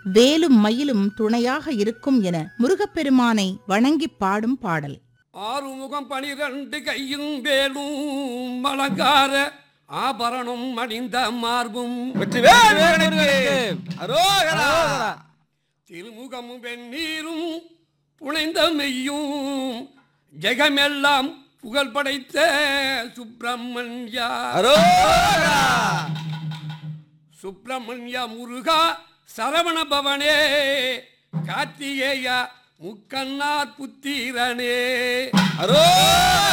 வேலும் மயிலும் துணையாக இருக்கும் என முருகப்பெருமானை வணங்கிப் பாடும் பாடல் ஆறுமுகம் பனிரெண்டு கையும் வேலும் மலங்கார ஆபரணம் அணிந்த மார்பும் வெற்றிவேல் வீரனுக்கு அரோகரா திருமுகமும் வெந்நீரும் புனைந்த மெய்யும் ஜெகமெல்லாம் புகழ் படைத்த சுப்பிரமணியா அரோகரா சுப்பிரமணிய முருகா சரவண பவனே கார்த்திகேயா முக்கண்ணார் புத்திரனே அரோகரா